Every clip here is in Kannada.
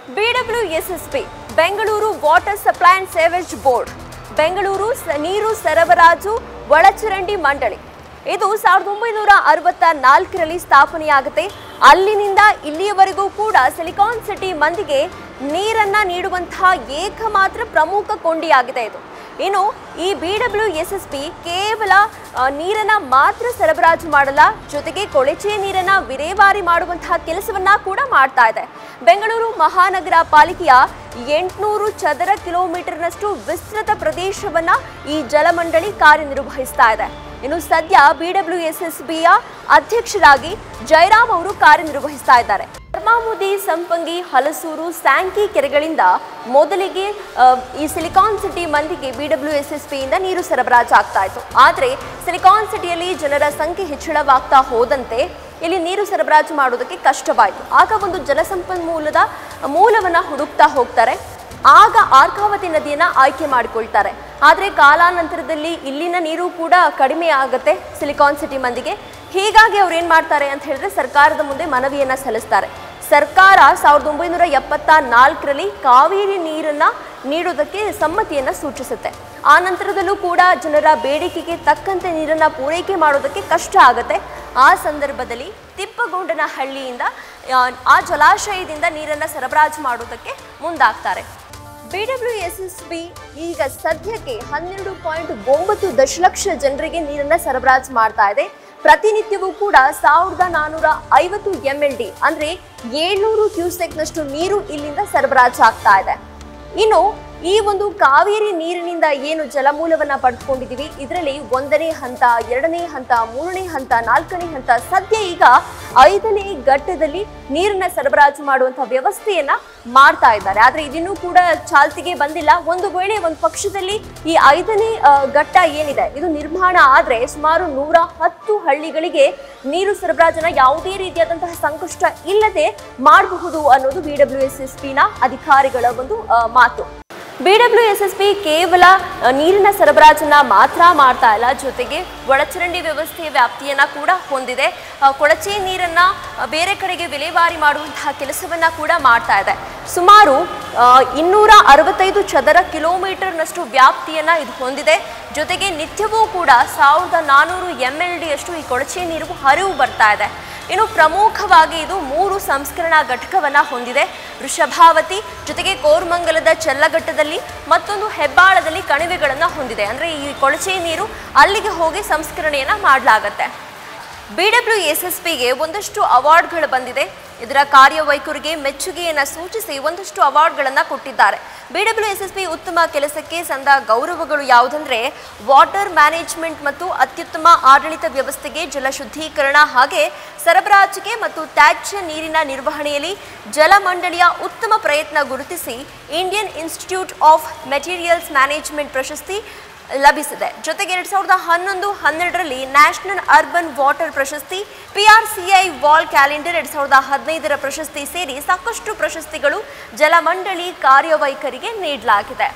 BWSSB Bengaluru water supply and sewage board Bengaluru ಸ- ನೀರು ಸರಬರಾಜು ಒಳಚರಂಡಿ ಮಂಡಳಿ ಇದು ಸಾವಿರದ ಒಂಬೈನೂರ ಅರವತ್ತ ನಾಲ್ಕರಲ್ಲಿ ಸ್ಥಾಪನೆಯಾಗುತ್ತೆ ಅಲ್ಲಿನಿಂದ ಇಲ್ಲಿಯವರೆಗೂ ಕೂಡ ಸಿಲಿಕಾನ್ ಸಿಟಿ ಮಂದಿಗೆ ನೀರನ್ನ ನೀಡುವಂತಹ ಏಕಮಾತ್ರ ಪ್ರಮುಖ ಕೊಂಡಿಯಾಗಿದೆ ಇದು ಇನ್ನು ಈ B W S S P ಕೇವಲ ಆ, ನೀರನ್ನ ಮಾತ್ರ ಸರಬರಾಜು ಮಾಡಲ್ಲ ಜೊತೆಗೆ ಕೊಳಚೆ ನೀರನ್ನ ವಿಲೇವಾರಿ ಮಾಡುವಂತಹ ಕೆಲಸವನ್ನ ಕೂಡ ಮಾಡ್ತಾ ಇದೆ ಬೆಂಗಳೂರು ಮಹಾನಗರ ಪಾಲಿಕೆಯ ಎಂಟುನೂರು ಚದರ ಕಿಲೋಮೀಟರ್ನಷ್ಟು ವಿಸ್ತೃತ ಪ್ರದೇಶವನ್ನ ಈ ಜಲಮಂಡಳಿ ಕಾರ್ಯನಿರ್ವಹಿಸ್ತಾ ಇದೆ ಇನ್ನು ಸದ್ಯ ಬಿ ಡಬ್ಲ್ಯೂ ಎಸ್ ಎಸ್ ಬಿಯ ಅಧ್ಯಕ್ಷರಾಗಿ ಜಯರಾಮ್ ಅವರು ಕಾರ್ಯನಿರ್ವಹಿಸ್ತಾ ಇದ್ದಾರೆ ಧರ್ಮಾಮುದಿ ಸಂಪಂಗಿ ಹಲಸೂರು ಸ್ಯಾಂಕಿ ಕೆರೆಗಳಿಂದ ಮೊದಲಿಗೆ ಆ, ಈ ಸಿಲಿಕಾನ್ ಸಿಟಿ ಮಂದಿಗೆ ಬಿ ಡಬ್ಲ್ಯೂ ಎಸ್ ಎಸ್ ಪಿಯಿಂದ ನೀರು ಸರಬರಾಜು ಆಗ್ತಾ ಇತ್ತು ಆದರೆ ಸಿಲಿಕಾನ್ ಸಿಟಿಯಲ್ಲಿ ಜನರ ಸಂಖ್ಯೆ ಹೆಚ್ಚಳವಾಗ್ತಾ ಹೋದಂತೆ ಇಲ್ಲಿ ನೀರು ಸರಬರಾಜು ಮಾಡೋದಕ್ಕೆ ಕಷ್ಟವಾಯಿತು ಆಗ ಒಂದು ಜಲಸಂಪನ್ಮೂಲದ ಮೂಲವನ್ನ ಹುಡುಕ್ತಾ ಹೋಗ್ತಾರೆ ಆಗ ಆರ್ಕಾವತಿ ನದಿಯನ್ನ ಆಯ್ಕೆ ಮಾಡಿಕೊಳ್ತಾರೆ ಆದರೆ ಕಾಲಾನಂತರದಲ್ಲಿ ಇಲ್ಲಿನ ನೀರು ಕೂಡ ಕಡಿಮೆ ಆಗುತ್ತೆ ಸಿಲಿಕಾನ್ ಸಿಟಿ ಮಂದಿಗೆ ಹೀಗಾಗಿ ಅವ್ರು ಏನ್ ಮಾಡ್ತಾರೆ ಅಂತ ಹೇಳಿದ್ರೆ ಸರ್ಕಾರದ ಮುಂದೆ ಮನವಿಯನ್ನ ಸಲ್ಲಿಸ್ತಾರೆ ಸರ್ಕಾರ ಸಾವಿರದ ಒಂಬೈನೂರ ಎಪ್ಪತ್ತ ನಾಲ್ಕರಲ್ಲಿ ಕಾವೇರಿ ನೀರನ್ನ ನೀಡೋದಕ್ಕೆ ಸಮ್ಮತಿಯನ್ನ ಸೂಚಿಸುತ್ತೆ ಆ ನಂತರದಲ್ಲೂ ಕೂಡ ಜನರ ಬೇಡಿಕೆಗೆ ತಕ್ಕಂತೆ ನೀರನ್ನ ಪೂರೈಕೆ ಮಾಡೋದಕ್ಕೆ ಕಷ್ಟ ಆಗುತ್ತೆ ಆ ಸಂದರ್ಭದಲ್ಲಿ ತಿಪ್ಪಗೊಂಡನಹಳ್ಳಿಯಿಂದ ಆ, ಆ ಜಲಾಶಯದಿಂದ ನೀರನ್ನ ಸರಬರಾಜು ಮಾಡೋದಕ್ಕೆ ಮುಂದಾಗ್ತಾರೆ ಬಿಡಬ್ಲ್ಯೂಎಸ್ಎಸ್ಬಿ ಈಗ ಸದ್ಯಕ್ಕೆ ಹನ್ನೆರಡು ಪಾಯಿಂಟ್ ಒಂಬತ್ತು ದಶಲಕ್ಷ ಜನರಿಗೆ ನೀರನ್ನ ಸರಬರಾಜು ಮಾಡ್ತಾ ಇದೆ ಪ್ರತಿನಿತ್ಯವೂ ಕೂಡ ಸಾವಿರದ ನಾನೂರ ಐವತ್ತು ಎಂ ಎಲ್ ಡಿ ಅಂದ್ರೆ ಏಳ್ನೂರು ಕ್ಯೂಸೆಕ್ನಷ್ಟು ನೀರು ಇಲ್ಲಿಂದ ಸರಬರಾಜು ಆಗ್ತಾ ಇದೆ ಇನ್ನು ಈ ಒಂದು ಕಾವೇರಿ ನೀರಿನಿಂದ ಏನು ಜಲಮೂಲವನ್ನ ಪಡೆದುಕೊಂಡಿದೀವಿ ಇದರಲ್ಲಿ ಒಂದನೇ ಹಂತ ಎರಡನೇ ಹಂತ ಮೂರನೇ ಹಂತ ನಾಲ್ಕನೇ ಹಂತ ಸದ್ಯ ಈಗ ಐದನೇ ಘಟ್ಟದಲ್ಲಿ ನೀರನ್ನ ಸರಬರಾಜು ಮಾಡುವಂತಹ ವ್ಯವಸ್ಥೆಯನ್ನ ಮಾಡ್ತಾ ಇದ್ದಾರೆ ಆದ್ರೆ ಇದಿನ್ನೂ ಕೂಡ ಚಾಲ್ತಿಗೆ ಬಂದಿಲ್ಲ ಒಂದು ವೇಳೆ ಒಂದು ಪಕ್ಷದಲ್ಲಿ ಈ ಐದನೇ ಆ, ಘಟ್ಟ ಏನಿದೆ ಇದು ನಿರ್ಮಾಣ ಆದ್ರೆ ಸುಮಾರು ನೂರ ಹತ್ತು ಹಳ್ಳಿಗಳಿಗೆ ನೀರು ಸರಬರಾಜನ ಯಾವುದೇ ರೀತಿಯಾದಂತಹ ಸಂಕಷ್ಟ ಇಲ್ಲದೆ ಮಾಡಬಹುದು ಅನ್ನೋದು ಬಿ ಡಬ್ಲ್ಯೂ ಎಸ್ ಎಸ್ ಪಿನ ಅಧಿಕಾರಿಗಳ ಒಂದು ಆ, ಮಾತು B W S S P ಕೇವಲ ಆ, ನೀರಿನ ಸರಬರಾಜನ್ನ ಮಾತ್ರ ಮಾಡ್ತಾ ಇಲ್ಲ ಜೊತೆಗೆ ಒಳಚರಂಡಿ ವ್ಯವಸ್ಥೆಯ ವ್ಯಾಪ್ತಿಯನ್ನ ಕೂಡ ಹೊಂದಿದೆ ಆ, ಕೊಳಚೆ ನೀರನ್ನ ಆ, ಬೇರೆ ಕಡೆಗೆ ವಿಲೇವಾರಿ ಮಾಡುವಂತಹ ಕೆಲಸವನ್ನ ಕೂಡ ಮಾಡ್ತಾ ಇದೆ ಸುಮಾರು ಆ, ಇನ್ನೂರ ಅರವತ್ತೈದು ಚದರ ಕಿಲೋಮೀಟರ್ನಷ್ಟು ವ್ಯಾಪ್ತಿಯನ್ನ ಇದು ಹೊಂದಿದೆ ಜೊತೆಗೆ ನಿತ್ಯವೂ ಕೂಡ ಸಾವಿರದ ನಾನೂರು ಎಂ ಎಲ್ ಡಿಯಷ್ಟು ಈ ಕೊಳಚೆ ನೀರು ಹರಿವು ಬರ್ತಾ ಇದೆ ಇನ್ನು ಪ್ರಮುಖವಾಗಿ ಇದು ಮೂರು ಸಂಸ್ಕರಣಾ ಘಟಕವನ್ನ ಹೊಂದಿದೆ ವೃಷಭಾವತಿ ಜೊತೆಗೆ ಕೋರ್ಮಂಗಲದ ಚೆಲ್ಲಘಟ್ಟದಲ್ಲಿ ಮತ್ತೊಂದು ಹೆಬ್ಬಾಳದಲ್ಲಿ ಕಣಿವೆಗಳನ್ನ ಹೊಂದಿದೆ ಅಂದ್ರೆ ಈ ಕೊಳಚೆ ನೀರು ಅಲ್ಲಿಗೆ ಹೋಗಿ ಸಂಸ್ಕರಣೆಯನ್ನ ಮಾಡಲಾಗತ್ತೆ ಬಿ ಡಬ್ಲ್ಯೂ ಎಸ್ ಎಸ್ ಪಿಗೆ ಒಂದಷ್ಟು ಅವಾರ್ಡ್ಗಳು ಬಂದಿದೆ ಇದರ ಕಾರ್ಯವೈಖರಿಗೆ ಮೆಚ್ಚುಗೆಯನ್ನು ಸೂಚಿಸಿ ಒಂದಷ್ಟು ಅವಾರ್ಡ್ಗಳನ್ನು ಕೊಟ್ಟಿದ್ದಾರೆ B W S S P ಉತ್ತಮ ಕೆಲಸಕ್ಕೆ ಸಂದ ಗೌರವಗಳು ಯಾವುದಂದ್ರೆ ವಾಟರ್ ಮ್ಯಾನೇಜ್ಮೆಂಟ್ ಮತ್ತು ಅತ್ಯುತ್ತಮ ಆಡಳಿತ ವ್ಯವಸ್ಥೆಗೆ ಜಲ ಶುದ್ಧೀಕರಣ ಹಾಗೆ ಸರಬರಾಜಿಗೆ ಮತ್ತು ತ್ಯಾಜ್ಯ ನೀರಿನ ನಿರ್ವಹಣೆಯಲ್ಲಿ ಜಲಮಂಡಳಿಯ ಉತ್ತಮ ಪ್ರಯತ್ನ ಗುರುತಿಸಿ Indian institute of materials management ಪ್ರಶಸ್ತಿ ಲಭಿಸಿದೆ ಜೊತೆಗೆ ಎರಡ್ ಸಾವಿರದ ಹನ್ನೊಂದು ಹನ್ನೆರಡರಲ್ಲಿ ನ್ಯಾಷನಲ್ ಅರ್ಬನ್ ವಾಟರ್ ಪ್ರಶಸ್ತಿ ಪಿಆರ್ಸಿಐ ವಾಲ್ ಕ್ಯಾಲೆಂಡರ್ ಎರಡ್ ಸಾವಿರದ ಹದಿನೈದರ ಪ್ರಶಸ್ತಿ ಸೇರಿ ಸಾಕಷ್ಟು ಪ್ರಶಸ್ತಿಗಳು ಜಲಮಂಡಳಿ ಕಾರ್ಯವೈಖರಿಗೆ ನೀಡಲಾಗಿದೆ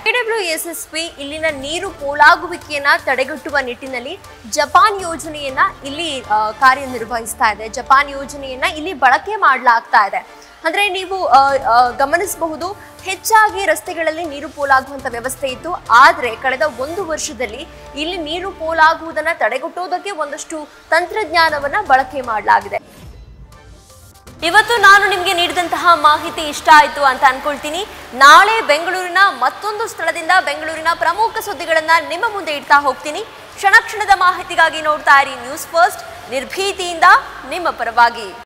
ಪಿ ಇಲ್ಲಿನ ನೀರು ಪೋಲಾಗುವಿಕೆಯನ್ನ ತಡೆಗಟ್ಟುವ ನಿಟ್ಟಿನಲ್ಲಿ ಜಪಾನ್ ಯೋಜನೆಯನ್ನ ಇಲ್ಲಿ ಆ, ಕಾರ್ಯನಿರ್ವಹಿಸ್ತಾ ಇದೆ ಜಪಾನ್ ಯೋಜನೆಯನ್ನ ಇಲ್ಲಿ ಬಳಕೆ ಮಾಡಲಾಗ್ತಾ ಇದೆ ಅಂದ್ರೆ ನೀವು ಆ, ಆ, ಗಮನಿಸಬಹುದು ಹೆಚ್ಚಾಗಿ ರಸ್ತೆಗಳಲ್ಲಿ ನೀರು ಪೋಲಾಗುವಂತ ವ್ಯವಸ್ಥೆ ಇತ್ತು ಆದ್ರೆ ಕಳೆದ ಒಂದು ವರ್ಷದಲ್ಲಿ ಇಲ್ಲಿ ನೀರು ಪೋಲಾಗುವುದನ್ನ ತಡೆಗಟ್ಟೋದಕ್ಕೆ ಒಂದಷ್ಟು ತಂತ್ರಜ್ಞಾನವನ್ನ ಬಳಕೆ ಮಾಡಲಾಗಿದೆ ಇವತ್ತು ನಾನು ನಿಮಗೆ ನೀಡಿದಂತಹ ಮಾಹಿತಿ ಇಷ್ಟ ಆಯಿತು ಅಂತ ಅನ್ಕೊಳ್ತೀನಿ ನಾಳೆ ಬೆಂಗಳೂರಿನ ಮತ್ತೊಂದು ಸ್ಥಳದಿಂದ ಬೆಂಗಳೂರಿನ ಪ್ರಮುಖ ಸುದ್ದಿಗಳನ್ನ ನಿಮ್ಮ ಮುಂದೆ ಇಡ್ತಾ ಹೋಗ್ತೀನಿ ಕ್ಷಣ ಕ್ಷಣದ ಮಾಹಿತಿಗಾಗಿ ನೋಡ್ತಾ ಇರಿ ನ್ಯೂಸ್ ಫಸ್ಟ್ ನಿರ್ಭೀತಿಯಿಂದ ನಿಮ್ಮ ಪರವಾಗಿ